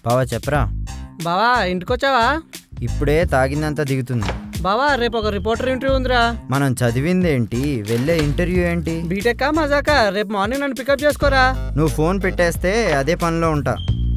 బావా చెప్పరా బావా ఇంటికొచ్చావా ఇప్పుడే తాగిందంతా దిగుతుంది బావా రేపు ఒక రిపోర్టర్ ఇంటర్వ్యూ ఉందిరా మనం చదివిందేంటి వెళ్ళే ఇంటర్వ్యూ ఏంటి బీటెక్కా మజాకా రేపు మార్నింగ్ నన్ను పికప్ చేసుకోరా నువ్వు ఫోన్ పెట్టేస్తే అదే పనిలో ఉంటా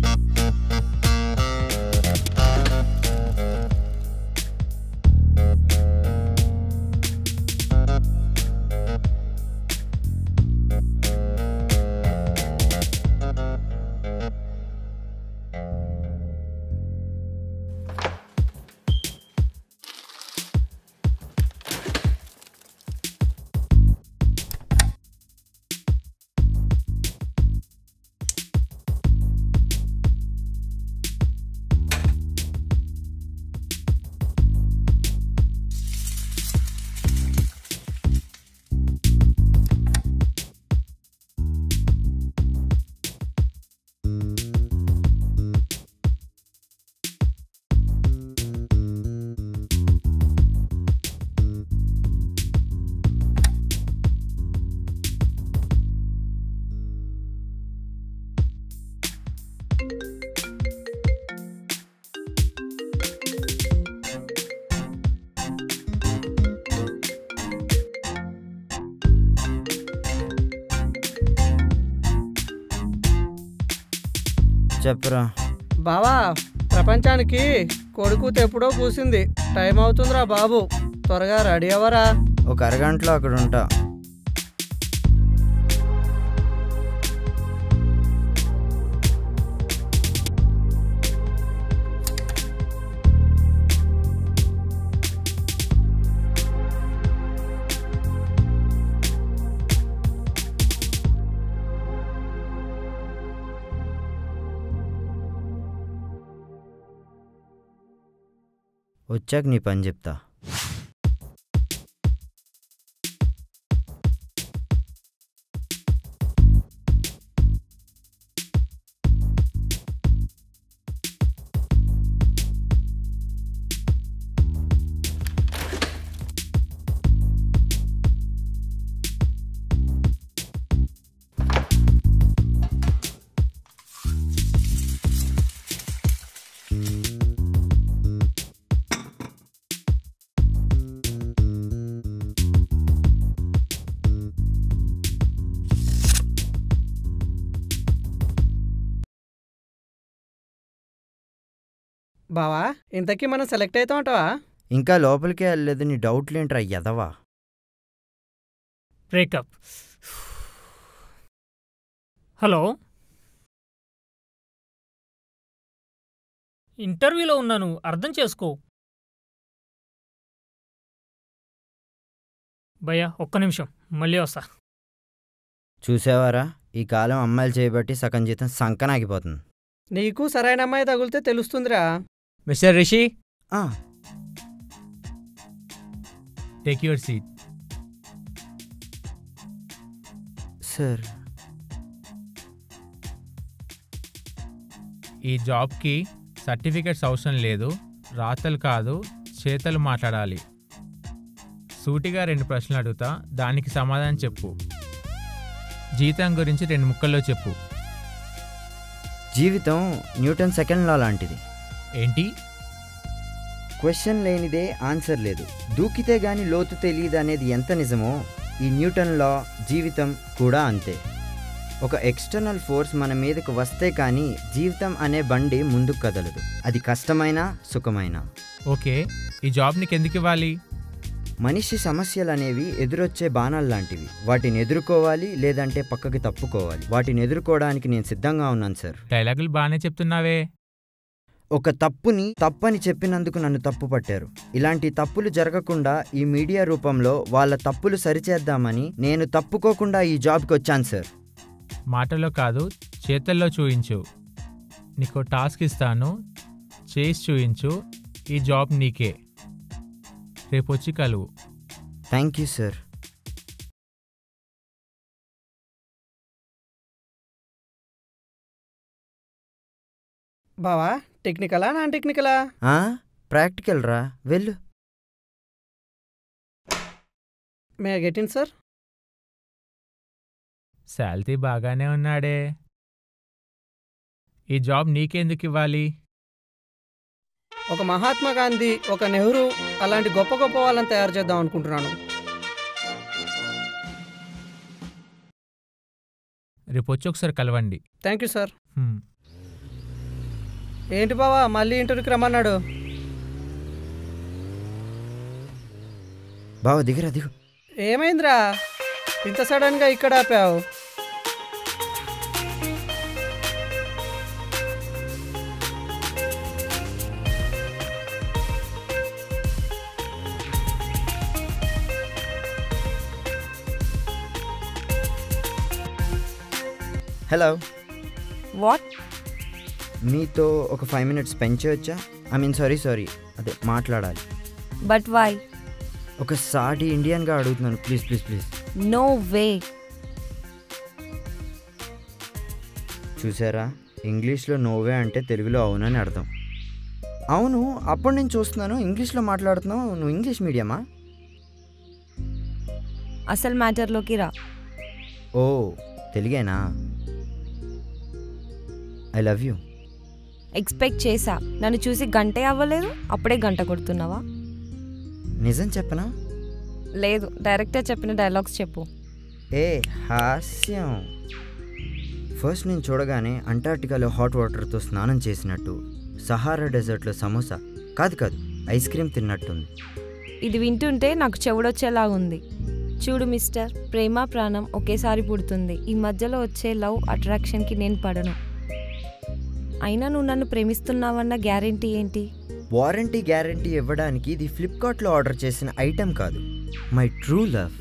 చెప్పరా బావా ప్రపంచానికి కొడుకు ఎప్పుడో కూసింది టైం అవుతుందిరా బాబు త్వరగా రెడీ అవ్వరా ఒక అరగంటలో అక్కడ ఉంటా వచ్చాక నీ పని చెప్తా బావా ఇంతకీ మనం సెలెక్ట్ అవుతామంటావా ఇంకా లోపలికే వెళ్ళలేదు నీ డౌట్లేంట్రా ఎదవా బ్రేకప్ హలో ఇంటర్వ్యూలో ఉన్నాను అర్థం చేసుకో భయ్యా ఒక్క నిమిషం మళ్ళీ వస్తా చూసావారా ఈ కాలం అమ్మాయిలు చేయబట్టి సగం జీతం సంకనాగిపోతుంది నీకు సరైన అమ్మాయి తగిలితే తెలుస్తుందిరా మిస్టర్ రిషి ఆ, టేక్ యువర్ సీట్ సార్ ఈ జాబ్కి సర్టిఫికెట్స్ అవసరం లేదు రాతలు కాదు చేతలు మాట్లాడాలి సూటిగా రెండు ప్రశ్నలు అడుగుతా దానికి సమాధానం చెప్పు జీతం గురించి రెండు ముక్కల్లో చెప్పు జీవితం న్యూటన్ సెకండ్ లా లాంటిది ఏంటి క్వశ్చన్ లేనిదే ఆన్సర్ లేదు దూకితే గాని లోతు తెలియదు అనేది ఎంత నిజమో ఈ న్యూటన్ లా జీవితం కూడా అంతే ఒక ఎక్స్టర్నల్ ఫోర్స్ మన మీదకు వస్తే కానీ జీవితం అనే బండి ముందుకు కదలదు అది కష్టమైనా సుఖమైనా ఓకే ఈ జాబ్ నీకు ఎందుకు ఇవ్వాలి మనిషి సమస్యలు అనేవి ఎదురొచ్చే బాణాలు లాంటివి వాటిని ఎదుర్కోవాలి లేదంటే పక్కకి తప్పుకోవాలి వాటిని ఎదుర్కోవడానికి నేను సిద్ధంగా ఉన్నాను సార్ డైలాగులు బాగానే చెప్తున్నావే ఒక తప్పుని తప్పని చెప్పినందుకు నన్ను తప్పు పట్టారు ఇలాంటి తప్పులు జరగకుండా ఈ మీడియా రూపంలో వాళ్ళ తప్పులు సరిచేద్దామని నేను తప్పుకోకుండా ఈ జాబ్కి వచ్చాను సార్ మాటల్లో కాదు చేతల్లో చూయించు నీకు టాస్క్ ఇస్తాను చేసి చూయించు ఈ జాబ్ నీకే రేపు వచ్చి కలువు థ్యాంక్ యూ సార్ బావా టెక్నికలా నాన్ టెక్నికలా ఆ? ప్రాక్టికల్ రా వెళ్ళు may get in sir salary బాగానే ఉన్నాడే ఈ జాబ్ నీకెందుకు ఇవ్వాలి ఒక మహాత్మా గాంధీ ఒక నెహ్రూ అలాంటి గొప్ప గొప్ప వాళ్ళని తయారు చేద్దాం అనుకుంటున్నాను రేపు వచ్చి ఒకసారి కలవండి థ్యాంక్ యూ సార్ హ్మ్. ఏంటి బావా మళ్ళీ ఇంటర్వ్యూకి రమ్మన్నాడు బావ దిగరా దిగు ఏమైందిరా ఇంత సడన్గా ఇక్కడ ఆపావు హలో వాట్ మీతో ఒక ఫైవ్ మినిట్స్ స్పెండ్ చేయొచ్చా ఐ మీన్ సారీ సారీ అదే మాట్లాడాలి బట్ వై ఒక సాటి ఇండియన్గా అడుగుతున్నాను please please please no way చూసారా ఇంగ్లీష్లో నోవే అంటే తెలుగులో అవునని అర్థం అవును అప్పటి నుంచి చూస్తున్నాను ఇంగ్లీష్లో మాట్లాడుతున్నావు నువ్వు ఇంగ్లీష్ మీడియమా అసలు మ్యాటర్లోకి రా ఓ తెలుగేనా ఐ లవ్ యూ ఎక్స్పెక్ట్ చేసా నన్ను చూసి గంటే అవ్వలేదు అప్పుడే గంట కొడుతున్నావా నిజం చెప్పనా లేదు డైరెక్టర్ చెప్పిన డైలాగ్స్ చెప్పు ఏ హాస్యం ఫస్ట్ నేను చూడగానే అంటార్టికాలో హాట్ వాటర్తో స్నానం చేసినట్టు సహారా డెజర్ట్లో సమోసా కాదు కాదు ఐస్ క్రీమ్ తిన్నట్టుంది ఇది వింటుంటే నాకు చెవుడొచ్చేలా ఉంది చూడు మిస్టర్ ప్రేమ ప్రాణం ఒకేసారి పుడుతుంది ఈ మధ్యలో వచ్చే లవ్ అట్రాక్షన్కి నేను పడను అయినా నువ్వు నన్ను ప్రేమిస్తున్నావన్న గ్యారెంటీ ఏంటి వారంటీ గ్యారంటీ ఇవ్వడానికి ఇది ఫ్లిప్కార్ట్లో ఆర్డర్ చేసిన ఐటెం కాదు మై ట్రూ లవ్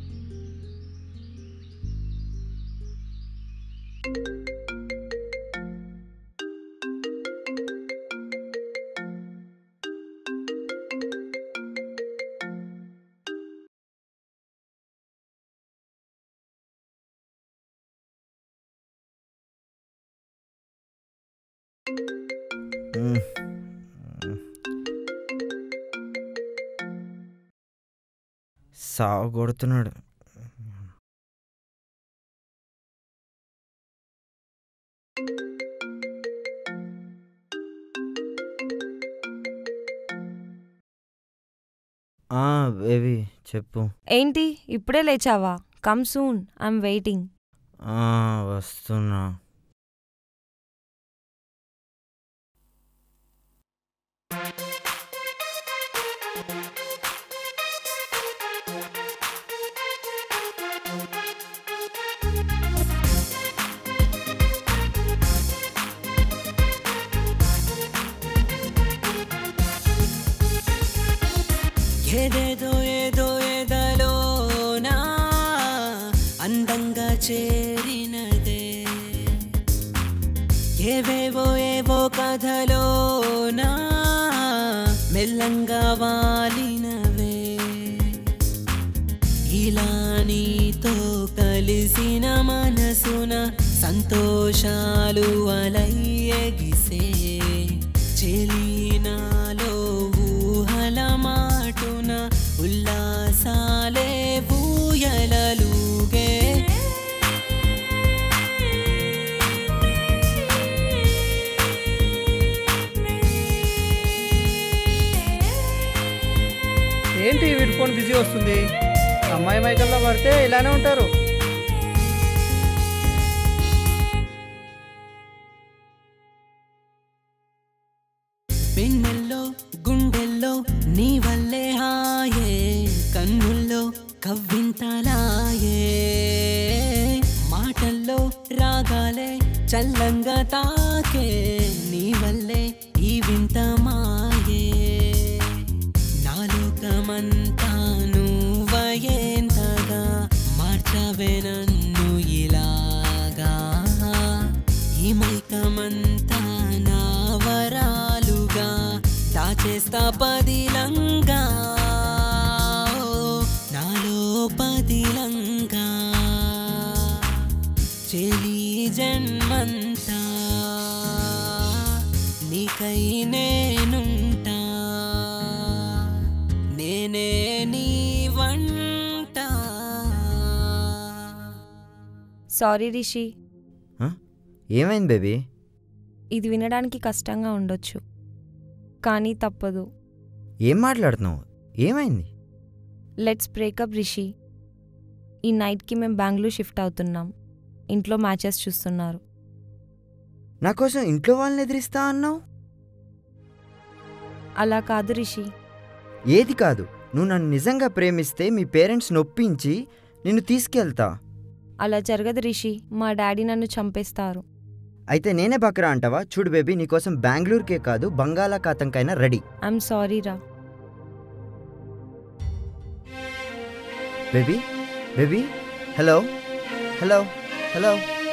మ్మ్. సాగు కొడుతున్నాడు ఆ, బేబీ చెప్పు ఏంటి ఇప్పుడే లేచావా కమ్ సూన్ ఐఎమ్ వెయిటింగ్ ఆ, వస్తున్నా ఏదేదో ఏదో ఏదలోనా అందంగా చేరినదే ఏవేవో ఏవో కథలోనా మెల్లంగా వాలినవే ఇలా నీతో కలిసిన మనసున సంతోషాలు అలయ్యగిసే చెలినాలో ఊహల మాటున ఉల్లాసాలే ఊయలలుగే ఏంటి వీడి ఫోన్ బిజీ వస్తుంది అమ్మాయి మైకల్లో పడితే ఇలానే ఉంటారు వెన్నెల్లో గుండెల్లో నీ వల్లే హాయే కన్నుల్లో కవ్వింతలాయే మాటల్లో రాగాలే చల్లంగా తాకే నీ వల్లే ఈ వింత మాయే నాలోకమంతా నువ్వయేంతగా మార్చవే నన్ను ఇలాగా ఈ మైకమంతా నా వరాలుగా దాచేస్తా పదిలంగా ఓ, నాలో పదిలంగా చెలి జన్మంతా నీకై నేనుంటా నేనే నీ వంట సారీ రిషి ఆ? ఏమైంది బేబీ ఇది వినడానికి కష్టంగా ఉండొచ్చు కానీ తప్పదు ఏం మాట్లాడుతున్నావు ఏమైంది లెట్స్ బ్రేకప్ రిషి ఈ నైట్కి మేము బెంగళూరు షిఫ్ట్ అవుతున్నాం ఇంట్లో మ్యాచెస్ చూస్తున్నారు నా కోసం ఇంట్లో వాళ్ళని ఎదిరిస్తా అన్నావు అలా కాదు రిషి ఏది కాదు నువ్వు నన్ను నిజంగా ప్రేమిస్తే మీ పేరెంట్స్ నొప్పించి నిన్ను తీసుకెళ్తా అలా జరగదు రిషి మా డాడీ నన్ను చంపేస్తారు అయితే నేనే బక్రా అంటావా చూడు బేబీ నీకోసం బెంగళూరుకే కాదు బంగాళాఖాతంకైనా రెడీ ఐఎమ్ సారీ రా baby baby hello hello hello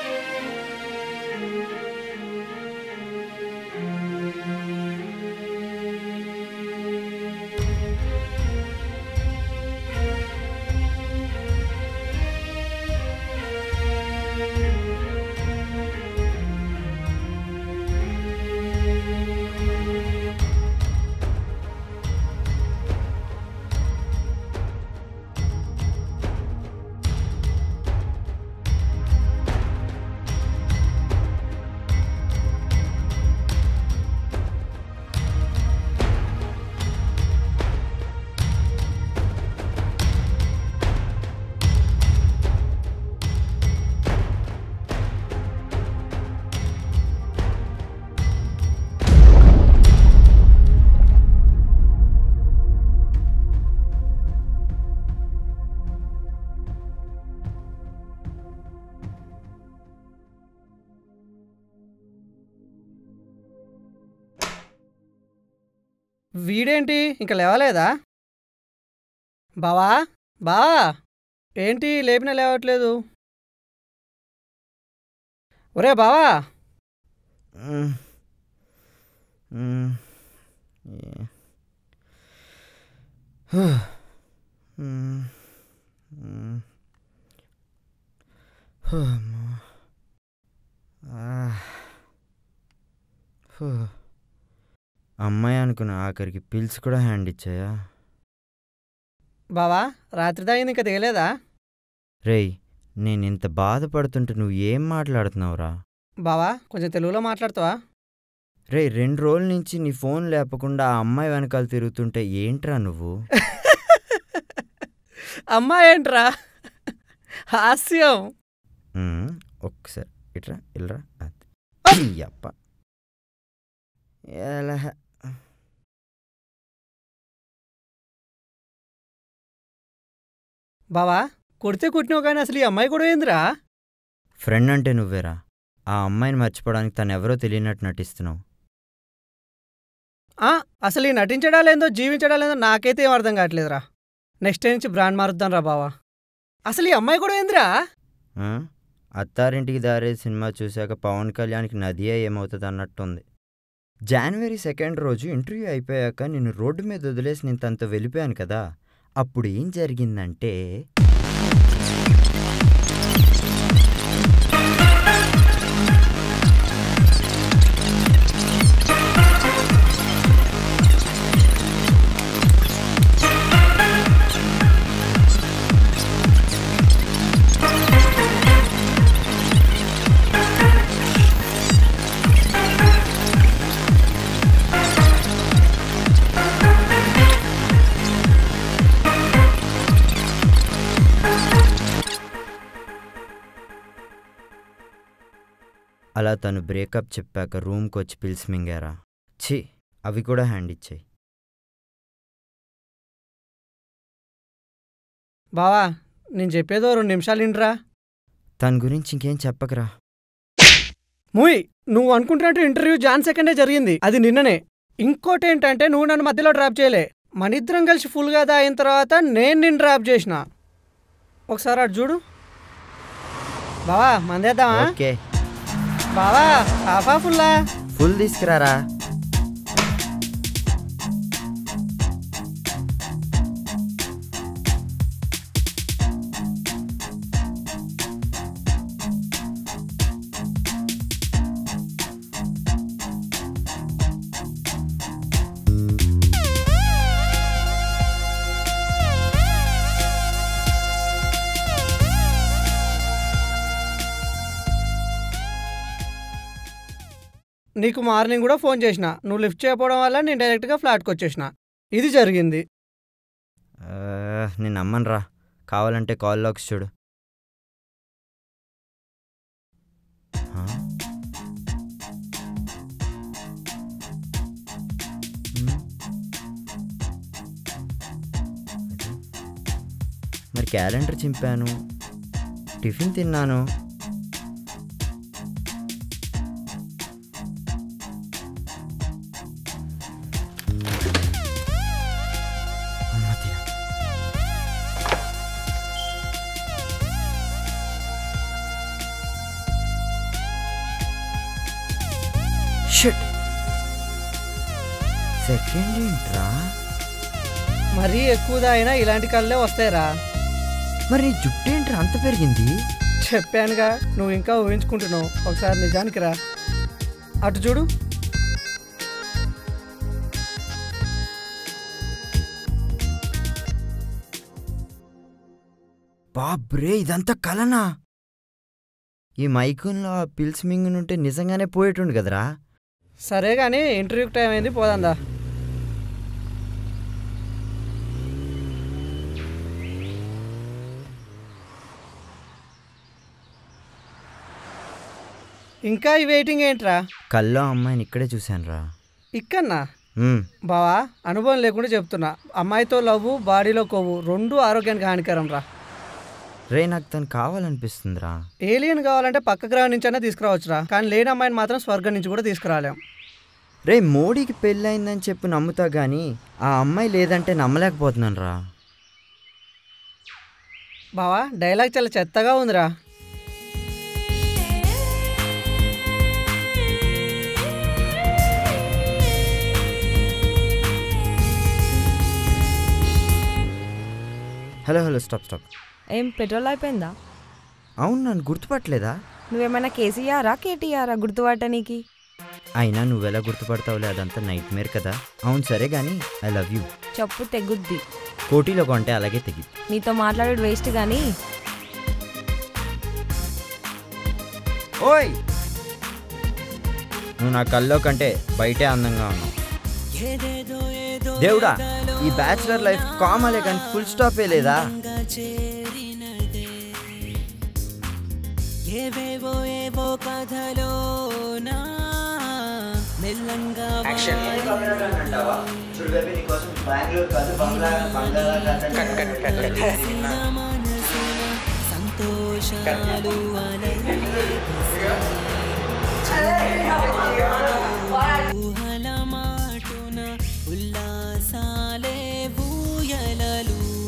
వీడేంటి ఇంకా లేవలేదా బావా బా ఏంటి లేపినా లేవట్లేదు ఒరే బావా మ్మ్. మ్మ్. ఏ. హూ. మ్మ్. మ్మ్. హూ, అమ్మా. ఆ. హూ. అమ్మాయి అనుకున్న ఆఖరికి పిల్స్ కూడా హ్యాండ్ ఇచ్చాయా బావా రాత్రి తాగింది ఇంకా దిగలేదా రేయ్ నేను ఇంత బాధపడుతుంటే నువ్వు ఏం మాట్లాడుతున్నావురా బావా కొంచెం తెలుగులో మాట్లాడతావా రే రెండు రోజుల నుంచి నీ ఫోన్ లేపకుండా ఆ అమ్మాయి వెనకాల తిరుగుతుంటే ఏంట్రా నువ్వు అమ్మా ఏంట్రా హాస్యం మ్మ్. ఒక్కసారి ఇట్రా ఇల్రా అది అప్ప ఎలా బావా కొడితే కుట్టినావు కానీ అసలు ఈ అమ్మాయి కూడా ఏందిరా ఫ్రెండ్ అంటే నువ్వేరా ఆ అమ్మాయిని మర్చిపోవడానికి తను ఎవరో తెలియనట్టు నటిస్తున్నావు ఆ, అసలు ఈ నటించడాలేందో జీవించడాలేందో నాకైతే ఏం అర్థం కావట్లేదురా నెక్స్ట్ టైం నుంచి బ్రాండ్ మారుద్దాం రా బావా అసలు ఈ అమ్మాయి కూడా ఏందిరా ఆ? అత్తారింటికి దారే సినిమా చూశాక పవన్ కళ్యాణ్కి నదియే ఏమవుతుంది అన్నట్టుంది జనవరి సెకండ్ రోజు ఇంటర్వ్యూ అయిపోయాక నిన్ను రోడ్డు మీద వదిలేసి నేను తనతో వెళ్ళిపోయాను కదా అప్పుడు ఏం జరిగిందంటే అలా తను బ్రేకప్ చెప్పాక రూమ్కి వచ్చి పిలిచి మింగారా ఛీ అవి కూడా హ్యాండ్ ఇచ్చాయి బావా నేను చెప్పేదో రెండు నిమిషాలు ఇంట్రా తన గురించి ఇంకేం చెప్పకరా మూయ్ నువ్వు అనుకుంటున్నట్టు ఇంటర్వ్యూ జాన్ సెకండే జరిగింది అది నిన్ననే ఇంకోటి ఏంటంటే నువ్వు నన్ను మధ్యలో డ్రాప్ చేయలే మనిద్దరం కలిసి ఫుల్గా అయిన తర్వాత నేను నిన్ను డ్రాప్ చేసిన ఒకసారి అటు చూడు బావా మందేద్దామా ఓకే బావా హాఫా ఫుల్లా ఫుల్ తీసుకురారా నీకు మార్నింగ్ కూడా ఫోన్ చేసిన నువ్వు లిఫ్ట్ చేయకపోవడం వల్ల నేను డైరెక్ట్గా ఫ్లాట్కి వచ్చేసిన ఇది జరిగింది ఆ, నేను నమ్మను రా కావాలంటే కాల్ లాక్స్ చూడు ఆ? హ్మ్. మరి క్యాలెండర్ చింపాను టిఫిన్ తిన్నాను అమ్మ తిన షట్ సెకండ్ ఏంట్రా మరీ ఎక్కువదా అయినా ఇలాంటి కళ్ళే వస్తాయిరా మరి నీ జుట్టు ఏంట్రా అంత పెరిగింది చెప్పానుగా నువ్వు ఇంకా ఊహించుకుంటున్నావు ఒకసారి నిజానికి రా అటు చూడు బాబ్రే ఇదంతా కలనా ఈ మైకున్లో ఆ పిల్స్ మింగునుంటే నిజంగానే పోయేటుండు కదరా సరే కానీ ఇంటర్వ్యూకి టైం అయింది పోదాందా ఇంకా ఈ వెయిటింగ్ ఏంట్రా కల్లో అమ్మాయిని ఇక్కడే చూశానురా ఇక్కన్నా మ్మ్. బావా అనుభవం లేకుండా చెప్తున్నా అమ్మాయితో లవ్వు బాడీలో కొవ్వు రెండు ఆరోగ్యానికి హానికరం రా రే నాకు తను కావాలనిపిస్తుందిరా ఏలియన్ కావాలంటే పక్క గ్రహం నుంచైనా తీసుకురావచ్చురా కానీ లేని అమ్మాయిని మాత్రం స్వర్గం నుంచి కూడా తీసుకురాలేం రే మోడీకి పెళ్ళయిందని చెప్పి నమ్ముతా గానీ ఆ అమ్మాయి లేదంటే నమ్మలేకపోతున్నాను రా బావా డైలాగ్ చాలా చెత్తగా ఉందిరా హలో హలో స్టాప్ స్టాప్ ఏం పెట్రోల్ అయిపోయిందా అవును నన్ను గుర్తుపట్టలేదా నువ్వేమైనా కేసీఆరా కేటీఆరా గుర్తుపట్టనీకి అయినా నువ్వెలా గుర్తుపడతావులే అదంతా నైట్ మేర్ కదా అవును సరే కానీ ఐ లవ్ యూ చెప్పు తెగుద్ది కోటిలో కొంటే అలాగే తెగి నీతో మాట్లాడేది వేస్ట్ కానీ ఓయ్ నువ్వు నా కల్లో కంటే బయటే అందంగా ఉన్నావు ఏదేదో ఏదో దేవుడా ఈ బ్యాచులర్ లైఫ్ కామలే కానీ ఫుల్ స్టాపే లేదా గా చేరినదే ఏవేవో ఏవో కథలోనా మెల్లంగా వాసిన మనసున సంతోషాలు అలే ఊహల మాటున ఉల్లాసాలే ఊయలలు